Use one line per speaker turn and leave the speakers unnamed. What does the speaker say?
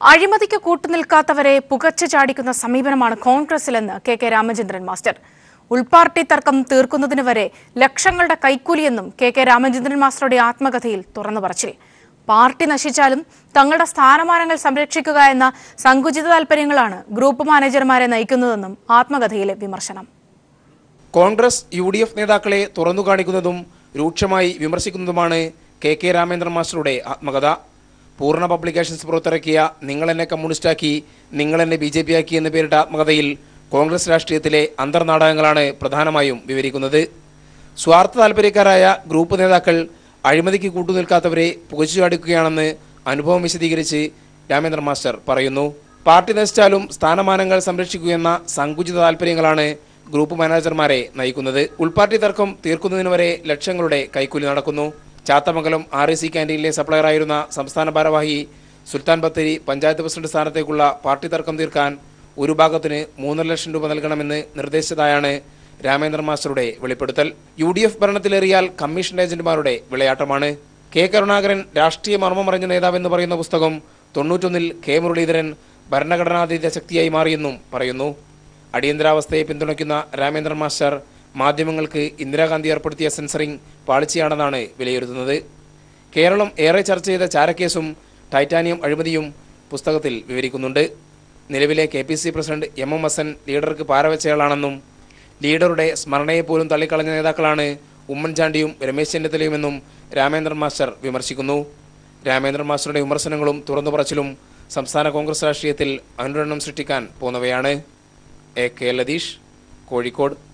അഴിമതിക്ക് കൂട്ടുനിൽക്കാത്തവരെ പുകച്ചു ചാടിക്കുന്ന സമീപനമാണ് കോൺഗ്രസിലെന്ന് കെ കെ രാമചന്ദ്രൻ മാസ്റ്റർ ഉൾപാർട്ടി തർക്കം തീർക്കുന്നതിന് വരെ ലക്ഷങ്ങളുടെ കൈക്കൂലിയെന്നും കെ കെ രാമചന്ദ്രൻ മാസ്റ്ററുടെ ആത്മകഥയിൽ തുറന്നു പറച്ചിൽ പാർട്ടി നശിച്ചാലും തങ്ങളുടെ സ്ഥാനമാനങ്ങൾ സംരക്ഷിക്കുക എന്ന സങ്കുചിത താൽപര്യങ്ങളാണ് ഗ്രൂപ്പ് മാനേജർമാരെ നയിക്കുന്നതെന്നും ആത്മകഥയിലെ വിമർശനം
കോൺഗ്രസ് യു ഡി എഫ് നേതാക്കളെ തുറന്നു കാണിക്കുന്നതും രൂക്ഷമായി വിമർശിക്കുന്നതുമാണ് കെ കെ രാമേന്ദ്രൻ മാസ്റ്ററുടെ ആത്മകഥ പൂർണ്ണ പബ്ലിക്കേഷൻസ് പുറത്തിറക്കിയ നിങ്ങൾ എന്നെ കമ്മ്യൂണിസ്റ്റാക്കി നിങ്ങൾ എന്നെ ബി ജെ പി ആക്കി എന്ന് പേരിട്ട ആത്മകഥയിൽ കോൺഗ്രസ് രാഷ്ട്രീയത്തിലെ അന്തർനാടകങ്ങളാണ് പ്രധാനമായും വിവരിക്കുന്നത് സ്വാർത്ഥ താൽപര്യക്കാരായ ഗ്രൂപ്പ് നേതാക്കൾ അഴിമതിക്ക് കൂട്ടുനിൽക്കാത്തവരെ പുകച്ചു ചാടിക്കുകയാണെന്ന് അനുഭവം വിശദീകരിച്ച് രാമേന്ദ്രൻ മാസ്റ്റർ പറയുന്നു പാർട്ടി നശിച്ചാലും സ്ഥാനമാനങ്ങൾ സംരക്ഷിക്കുകയെന്ന സങ്കുചിത താൽപര്യങ്ങളാണ് ഗ്രൂപ്പ് മാനേജർമാരെ നയിക്കുന്നത് ഉൾപാർട്ടി തർക്കം തീർക്കുന്നതിന് വരെ ലക്ഷങ്ങളുടെ കൈക്കൂലി നടക്കുന്നു ചാത്തമംഗലം ആർ എ സി ക്യാൻറ്റീനിലെ സപ്ലയറായിരുന്ന സംസ്ഥാന ഭാരവാഹി സുൽത്താൻ ബത്തേരി പഞ്ചായത്ത് പ്രസിഡന്റ് സ്ഥാനത്തേക്കുള്ള പാർട്ടി തർക്കം തീർക്കാൻ ഒരു ഭാഗത്തിന് മൂന്നര ലക്ഷം രൂപ നൽകണമെന്ന് നിർദ്ദേശിച്ചതായാണ് രാമേന്ദ്രൻ മാസ്റ്ററുടെ വെളിപ്പെടുത്തൽ യു ഡി എഫ് ഭരണത്തിലേറിയാൽ കമ്മീഷൻ ഏജന്റുമാരുടെ വിളയാട്ടമാണ് കെ കരുണാകരൻ രാഷ്ട്രീയ മർമ്മമറിഞ്ഞ നേതാവെന്ന് പറയുന്ന പുസ്തകം തൊണ്ണൂറ്റൊന്നിൽ കെ മുരളീധരൻ ഭരണഘടനാതീത ശക്തിയായി മാറിയെന്നും പറയുന്നു അടിയന്തരാവസ്ഥയെ പിന്തുണയ്ക്കുന്ന രാമേന്ദ്രൻ മാസ്റ്റർ മാധ്യമങ്ങൾക്ക് ഇന്ദിരാഗാന്ധി ഏർപ്പെടുത്തിയ സെൻസറിംഗ് പാളിച്ചയാണെന്നാണ് വിലയിരുത്തുന്നത് കേരളം ഏറെ ചർച്ച ചെയ്ത ചാരക്കേസും ടൈറ്റാനിയം അഴിമതിയും പുസ്തകത്തിൽ വിവരിക്കുന്നുണ്ട് നിലവിലെ K P C president M M Hassan ലീഡർക്ക് പാരവച്ചയാളാണെന്നും ലീഡറുടെ സ്മരണയെപ്പോലും തള്ളിക്കളഞ്ഞ നേതാക്കളാണ് ഉമ്മൻചാണ്ടിയും രമേശ് ചെന്നിത്തലയുമെന്നും രാമേന്ദ്രൻ മാസ്റ്റർ വിമർശിക്കുന്നു രാമേന്ദ്രൻ മാസ്റ്ററുടെ വിമർശനങ്ങളും തുറന്നു പറച്ചിലും സംസ്ഥാന കോൺഗ്രസ് രാഷ്ട്രീയത്തിൽ അനുരണനം സൃഷ്ടിക്കാൻ പോന്നവയാണ് എ കെ ലതീഷ് കോഴിക്കോട്